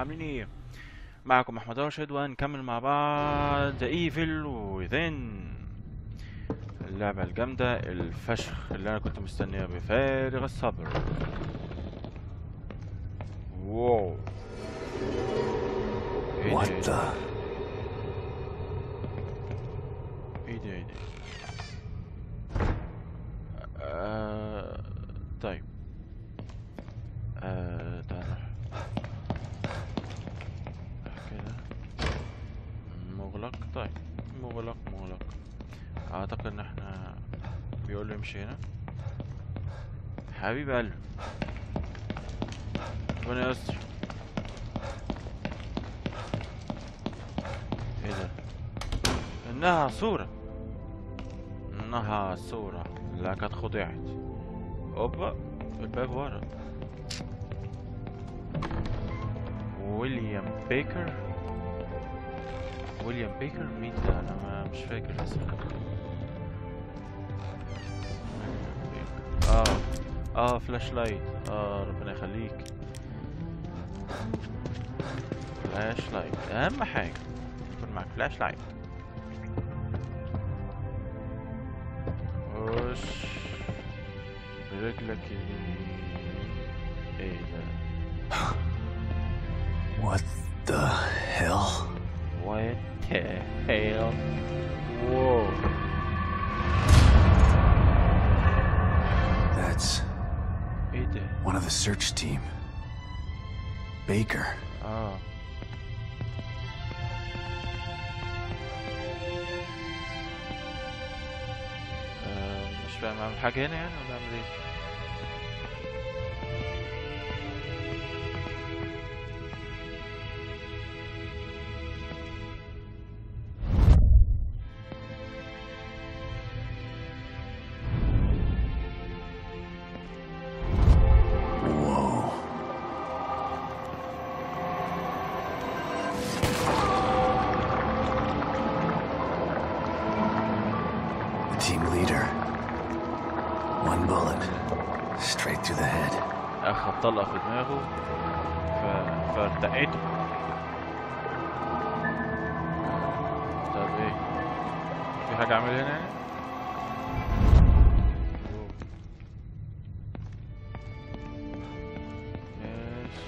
عاملين ايه معكم احمد راشد وهنكمل مع بعض ذا ايفل وذن اللعبة الجامدة الفشخ اللي انا كنت مستنيها بفارغ الصبر واو ايه What ده the? ايه ده ايه ده آه... طيب آه... تعال نروح كده مغلق طيب مغلق مغلق اعتقد ان احنا بيقول له امشي هنا حبيب قلبي ربنا يستر ايه ده انها صورة انها صورة لقد خدعت اوبا الباب ورا ويليام بيكر ويليام بيكر مين ده انا ما مش فاكر اسمه اه اه فلاش لايت اه ربنا يخليك فلاش لايت اهم حاجة يكون معاك فلاش لايت وش برجلك اليمين ايه ده What the hell? What the hell? Whoa. That's ايه ده؟ one of the search team. Baker. اه آه، مش فاهم اعمل حاجة هنا يعني ولا اعمل ايه؟ Whoa. The team leader. One bullet. Straight through the head. اخد طلقة في دماغه ف... فارتقيته طب ايه؟ في حاجة اعملها هنا يعني؟ أوه. ماشي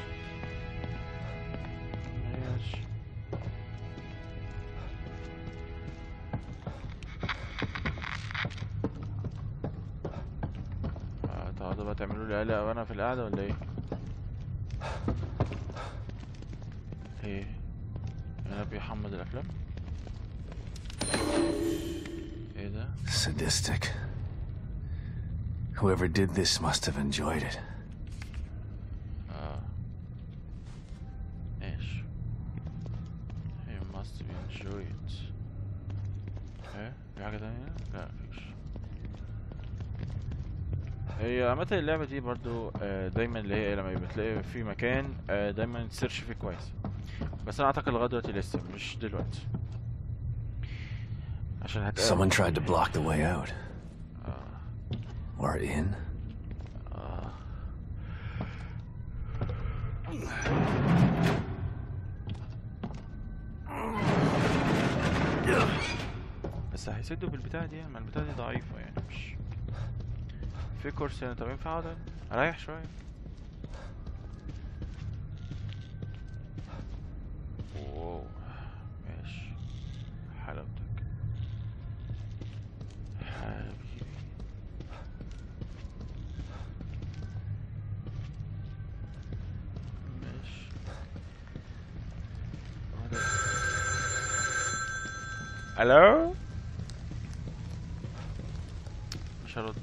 ماشي هتقعدوا بقى تعملوا لي قلق وانا في القعدة ولا ايه؟ ايه؟ انا بيحمض الافلام؟ ايه ده؟ Sadistic. Whoever did this must have enjoyed it. اه ماشي You must enjoy it ايه؟ في حاجة تانية؟ لا مفيش هي عامة اللعبة دي برضو آه، دايما اللي هي لما بتلاقي في مكان آه، دايما تسيرش فيه كويس بس انا اعتقد لغاية دلوقتي لسه مش دلوقتي عشان هتقابل Someone tried to block the way out. آه. Or in. آه. بس هيسدوا بالبتاع دي ما البتاع دي ضعيفة يعني مش في كرسي هنا طب ينفع اقعد اريح شوية واو ماشي حلاوتك حبيبي ماشي هذا- الو مش هرد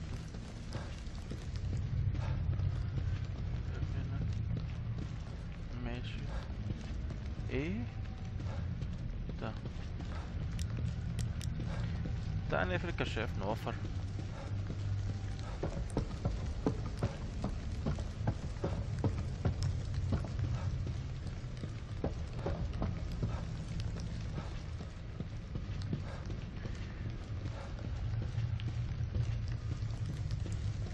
ماشي ايه ده تعال نقفل الكشاف نوفر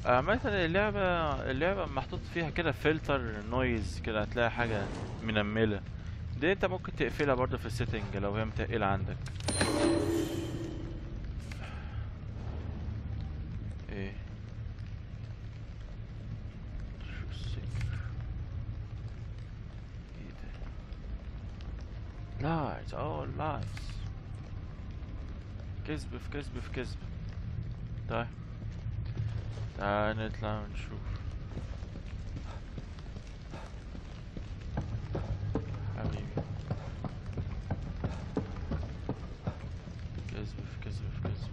عامة اللعبة اللعبة محطوط فيها كده فلتر نويز كده هتلاقي حاجة منملة دي انت ممكن تقفلها برضه في السيتنج لو هي متقلة عندك ايه شو السكر ايه ده لايتس اه لايتس كذب في كذب في كذب طيب تعال نطلع ونشوف حبيبي كذب في كذب في كذب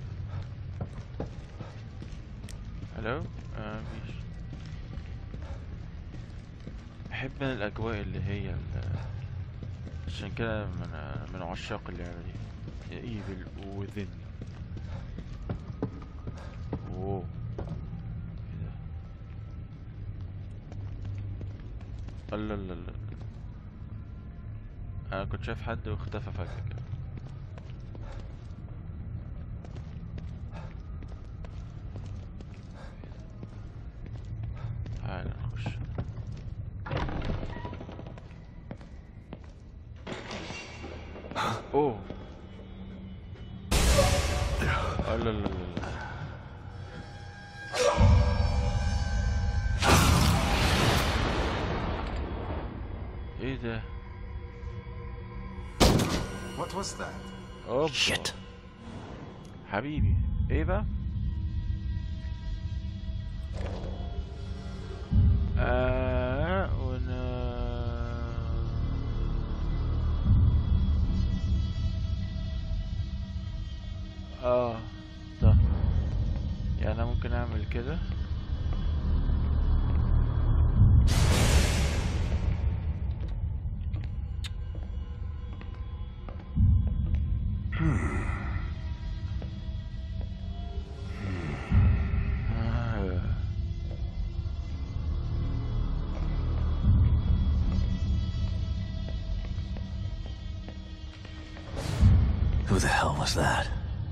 الو آه مفيش بحب انا الاجواء اللي هي ال- عشان كده من من عشاق اللعبه دي ايفل وذن اوه ايه ده الله الله الله انا كنت شايف حد واختفى فجأة كده تعالى نخش اوه الله الله الله الله ايه ده What was that? اوبا Shit. حبيبي ايه بقى آه ونا اه طب يعني انا ممكن اعمل كده آه. Who the hell was that?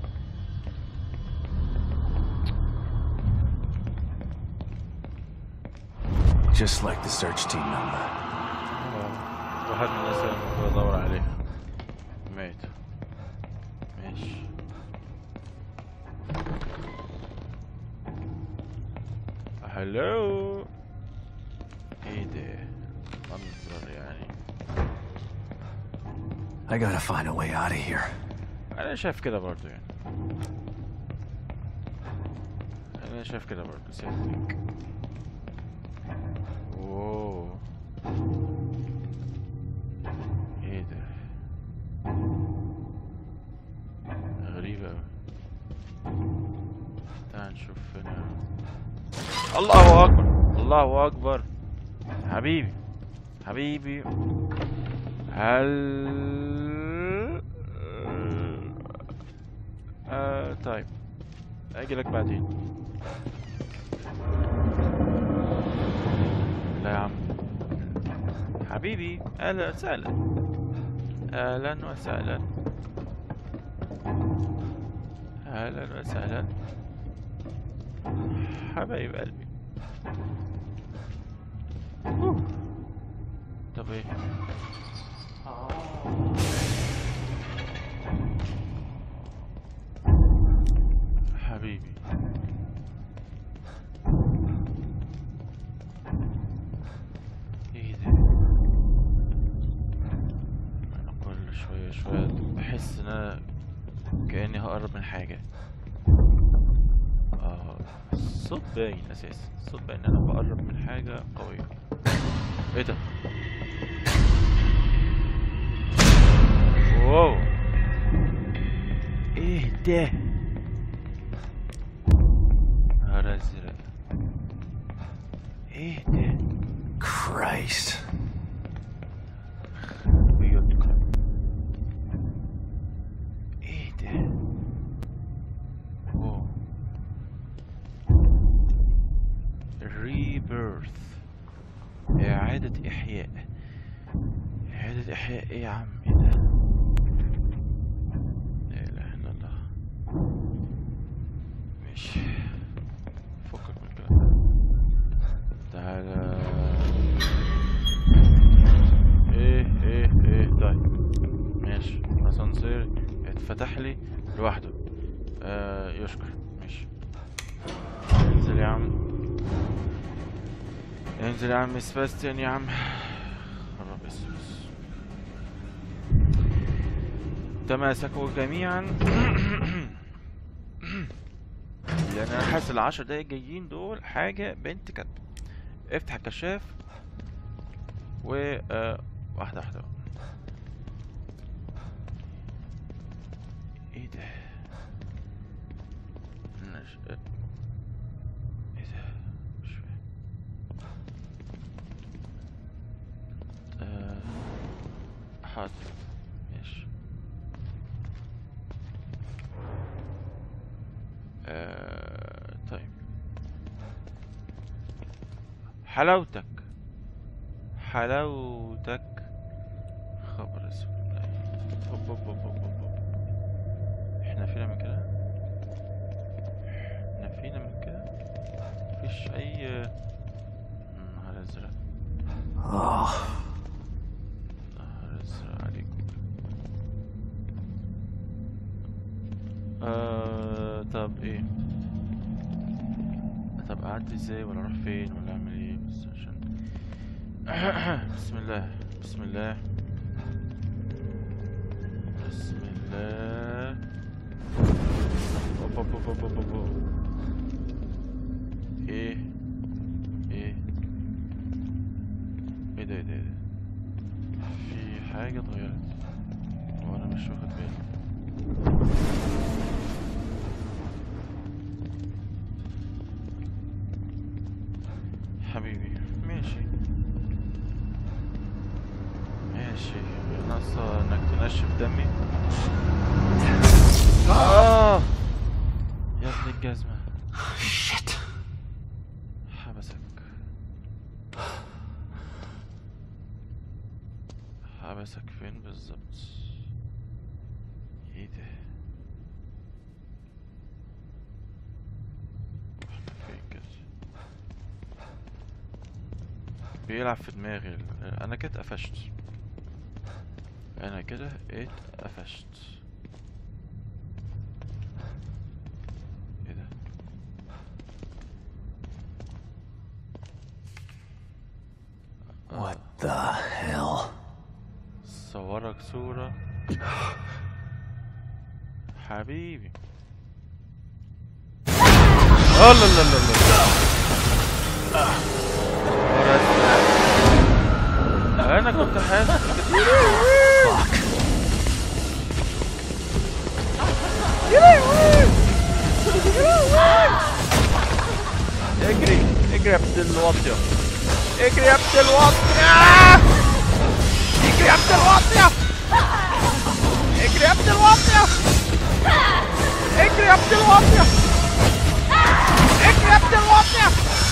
Just like the search team member. آه. واحد من الناس اللي المفروض ادور عليها مات ماشي هلو ايه ده منظر يعني I gotta find a way out of here. انا شايف كده برضو يعني انا شايف كده برضو سيادتك اوه ايه ده غريبة اوي تعال نشوف هنا الله اكبر الله اكبر حبيبي حبيبي هل آه طيب اجي لك بعدين لا يا عم حبيبي اهلا وسهلا اهلا وسهلا اهلا وسهلا حبايب قلبي أوه. طب ايه حبيبي ايه ده انا كل شوية شوية بحس ان انا كأني هقرب من حاجة اه الصوت باين اساسا الصوت باين ان انا بقرب من حاجة قوية ايه ده واو ايه ده نهار ازرق ايه ده Christ. بيوتكم ايه ده واو ريبيرث إعادة إحياء إعادة إحياء إيه يا عم إيه ده لا إله إلا الله ماشي فكك من الكلام ده فتح لي لوحده آه يشكر ماشي انزل يا عم انزل يا عم سباستيان يا عم خرب اسود تماسكوا جميعا لان انا حاسس العشر دقايق جايين دول حاجة بنت كلب افتح الكشاف و آه واحدة واحدة بقى. ايه ده مش ايه ده مش فاهم آه حاضر ماشي آه طيب حلاوتك حلاوتك خبر اسود أوب أوب أوب أوب أوب أوب. احنا فينا من كده احنا فينا من كده مفيش اي نهار ازرق Oh, نهار ازرق عليكم آه طب ايه طب اعدي ازاي ولا اروح فين ولا اعمل ايه بس عشان بسم الله بسم الله بسم الله أوب أوب أوب أوب أوب أوب. ايه ايه ايه ده ايه ده ايه ده في حاجة اتغيرت وانا مش واخد بالي حبيبي ماشي ماشي ناقصة انك تنشف دمي آه يا ابن الجزمة shit. حبسك حبسك فين بالظبط ايه ده احنا فين كده بيلعب في دماغي ال- انا كده اتقفشت انا كده اتقفشت ايه ده What the hell? صورك صورة حبيبي لا لا لا لا لا انا كنت حاسس Fuck. اجري اجري يا ابن الواطية اجري يا ابن الواطية اجري يا ابن الواطية اجري يا ابن الواطية اجري يا ابن الواطية اجري يا ابن الواطية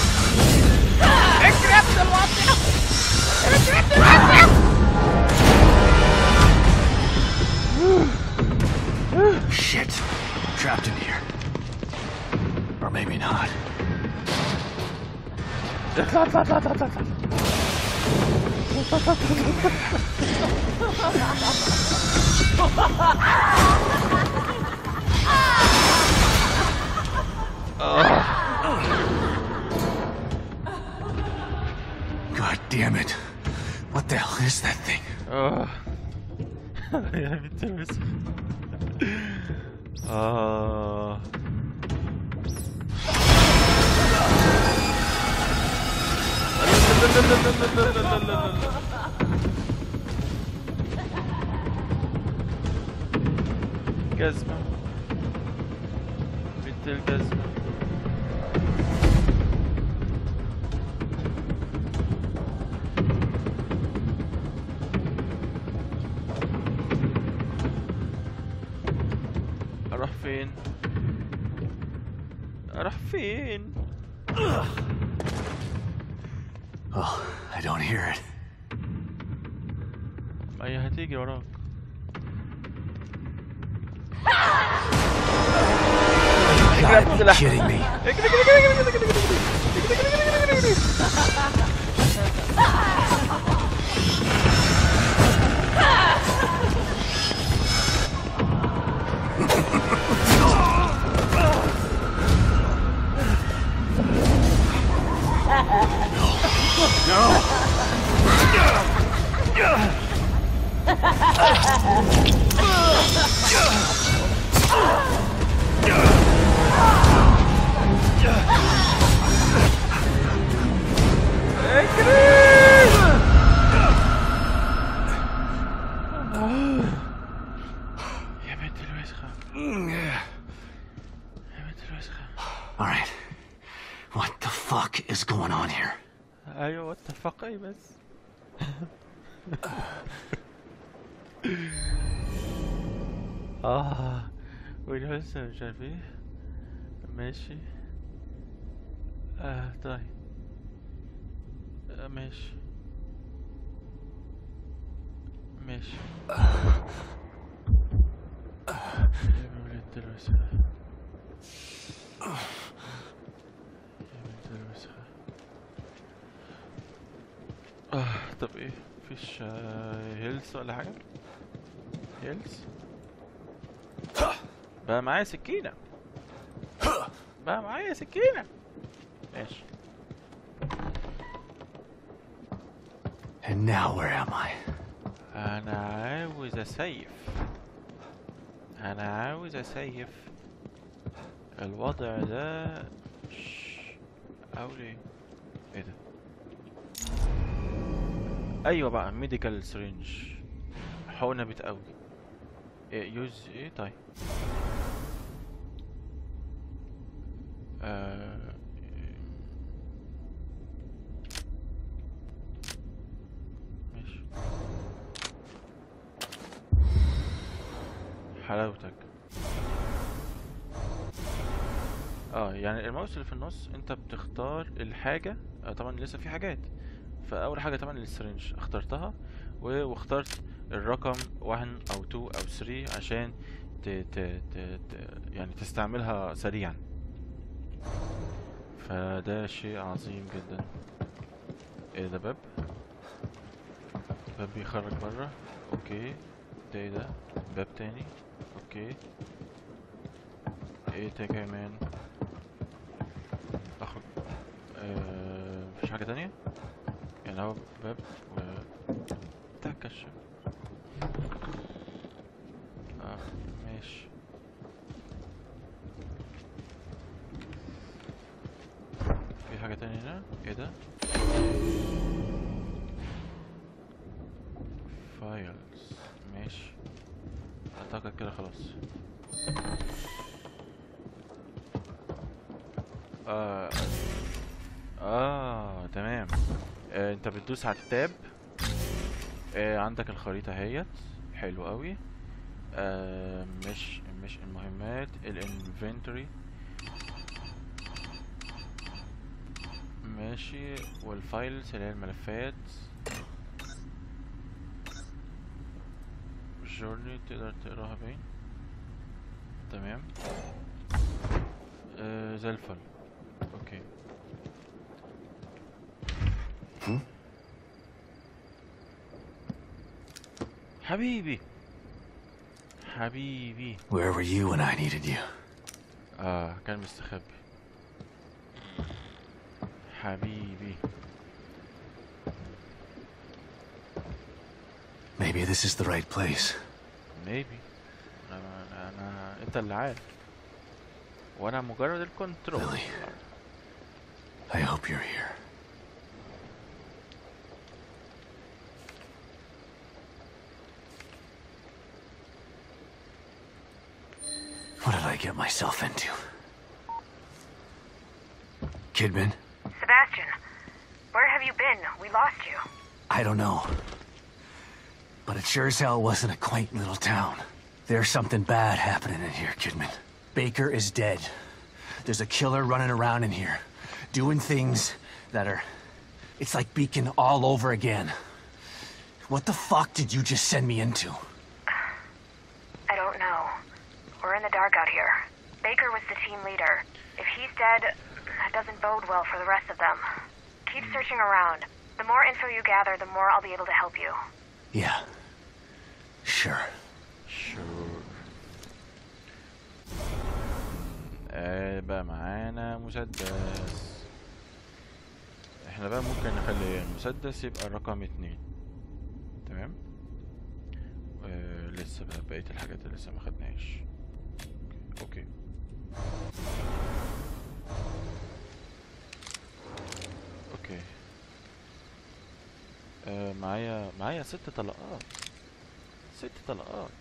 اجري يا ابن الواطية اجري يا ابن الواطية Shit. Trapped in here. Or maybe not. اطلع اطلع اطلع اطلع اطلع God damn it. What the hell is that thing? اه يا بنت المسخ اه جزمة بنت الجزمة اروح فين اروح فين Oh, I don't hear it. ما هي هتيجي وراك Gotta be kidding me. يا بنت الوسخة يا بنت الوسخة All right. What the fuck is going on here? ايوه وات فق ايه بس اه ولسه مش عارف ايه ماشي اه طيب آه ماشي ماشي يا ولد الوسخة يا بنت الوسخة آه طب ايه مفيش آه، هيلز ولا حاجة هيلز بقى معايا سكينة بقى معايا سكينة ماشي And now where am I? انا عاوز اسيف انا عاوز اسيف الوضع ده ش- اقول ايه ايه ده ايوه بقى ميديكال سرنج حقنه بتقوي إيه يوز ايه طيب آه... ماشي حلاوتك اه يعني الماوس اللي في النص انت بتختار الحاجة آه طبعا لسه في حاجات فاول حاجة طبعا السرنج اخترتها و- واخترت الرقم 1 او 2 او 3 عشان ت ت ت ت يعني تستعملها سريعا فده شيء عظيم جدا ايه ده باب باب بيخرج بره اوكي ده ايه ده باب تاني اوكي ايه تا كمان اخرج آه مفيش حاجة تانية يعني هو باب و بتاع الكشف اه ماشي في حاجة تانية هنا ايه ده فايلز ماشي اعتقد كده خلاص آه. اه تمام آه انت بتدوس على التاب آه عندك الخريطة اهيت حلو قوي آه مش مش المهمات الانفنتوري ماشي والفايلز اللي هي الملفات جورني تقدر تقراها باين تمام آه زي الفل اوكي هم؟ حبيبي حبيبي Where were you when I needed you? اه كان مستخبي حبيبي Maybe this is the right place. ميبي انا انا أنا- انت اللي عارف وانا مجرد الكنترول Lily. I hope you're here. What did I get myself into? Kidman? Sebastian, where have you been? We lost you. I don't know. But it sure as hell wasn't a quaint little town. There's something bad happening in here, Kidman. Baker is dead. There's a killer running around in here, doing things that are. It's like Beacon all over again. What the fuck did you just send me into? I don't know. We're in the dark out here. Baker was the team leader. If he's dead, that doesn't bode well for the rest of them. Keep searching around. The more info you gather, the more I'll be able to help you. Yeah. Sure. شور آه بقى معانا مسدس احنا بقى ممكن نخلي المسدس يبقى رقم اتنين تمام آه لسه بقى بقية الحاجات اللي لسه ما خدناهاش اوكي اوكي آه معايا معايا ست طلقات ست طلقات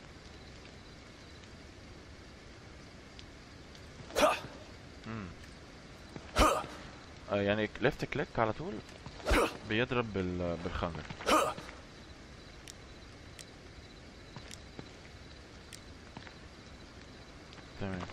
مم. آه يعني ليفت كليك على طول بيضرب بال بالخنجر تمام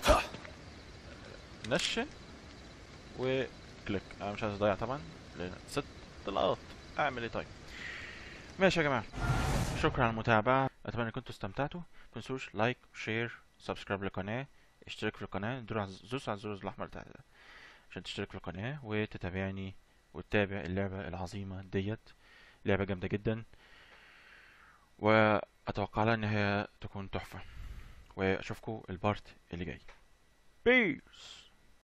نشن وكليك انا مش عايز اضيع طبعا لان ست طلقات اعمل ايه طيب ماشي يا جماعه شكرا على المتابعه اتمنى كنتوا استمتعتوا متنسوش لايك شير سبسكرايب للقناه اشترك في القناه دور على دوس على الزر الاحمر تحت ده عشان تشترك في القناه وتتابعني وتتابع اللعبه العظيمه ديت لعبه جامده جدا واتوقع لها ان هي تكون تحفه واشوفكم البارت اللي جاي بيس